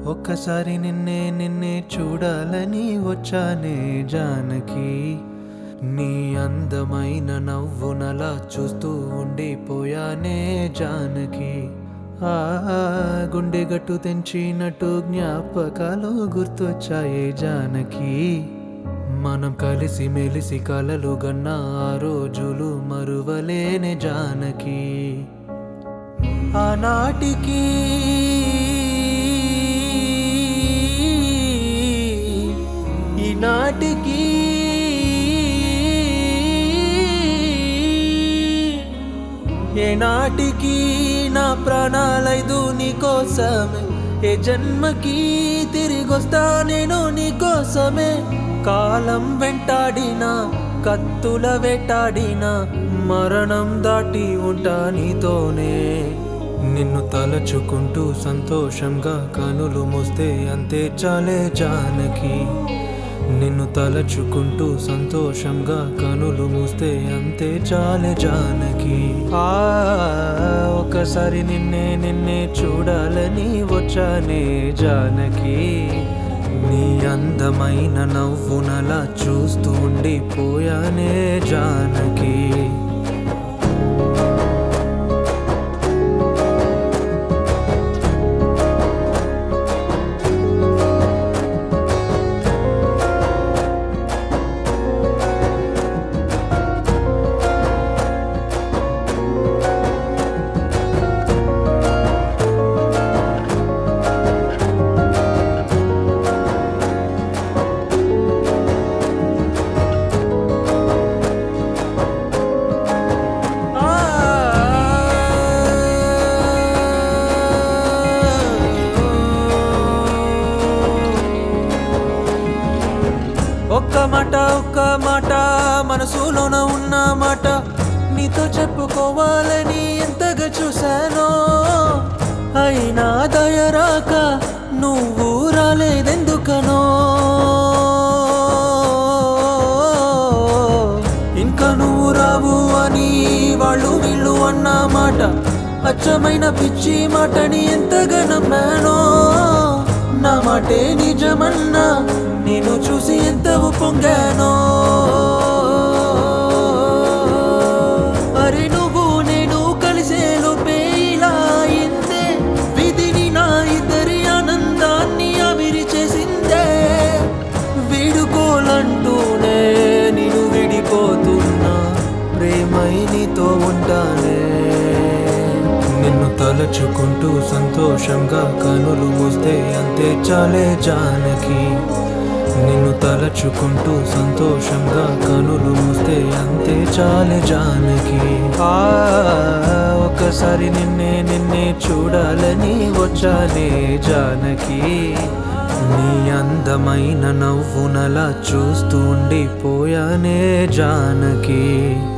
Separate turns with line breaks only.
ఒక్కసారి నిన్నే నిన్నే చూడాలని వచ్చానే జానకి నీ అందమైన నవ్వునలా చూస్తూ ఉండిపోయానే జానకి ఆ గుండె గట్టు తెంచినట్టు జ్ఞాపకాలు గుర్తొచ్చాయే జానకి మనం కలిసి మెలిసి కలలు గన్న ఆ రోజులు మరువలేని జానకి ఆనాటికి ఈనాటికి ఏనాటికి నా ప్రాణాలైదు నీకోసమే ఏ జన్మకి తిరిగొస్తా నేను నీకోసమే కాలం వెంటాడినా కత్తుల వెంటాడినా మరణం దాటి ఉంటా నీతోనే నిన్ను తలచుకుంటూ సంతోషంగా కనులు మూస్తే అంతే చాలే జానకి నిన్ను తలచుకుంటూ సంతోషంగా కనులు మూస్తే అంతే చాలే జానకి ఆ ఒకసారి నిన్నే నిన్నే చూడాలని వచ్చానే జానకి నీ అందమైన నవ్వునలా చూస్తూ ఉండిపోయానే జానకి ఒక్క మాట ఒక్క మాట మనసులోన ఉన్న మాట నీతో చెప్పుకోవాలని ఎంతగా చూశానో అయినా దయరాక నువ్వు రాలేదెందుకనో ఇంకా నువ్వు రావు అని వాళ్ళు వీళ్ళు అన్న మాట అచ్చమైన పిచ్చి మాటని ఎంతగా నమ్మానో నా మాటే నిజమన్నా నేను చూసి ఎంత పొంగానో అరే నువ్వు నేను కలిసే లోపే ఇలా అయిందే విధిని నా ఇద్దరి ఆనందాన్ని ఆవిరి చేసిందే వీడుకోలంటూనే నేను విడిపోతున్నా ప్రేమై నీతో ఉంటానే నిన్ను తలచుకుంటూ సంతోషంగా కనులు మూస్తే అంతే చాలే జానకి నిన్ను తలచుకుంటూ సంతోషంగా కనులు మూస్తే అంతే చాలే జానకి ఆ ఒకసారి నిన్నే నిన్నే చూడాలని వచ్చానే జానకి నీ అందమైన నవ్వునలా చూస్తూ ఉండిపోయానే జానకి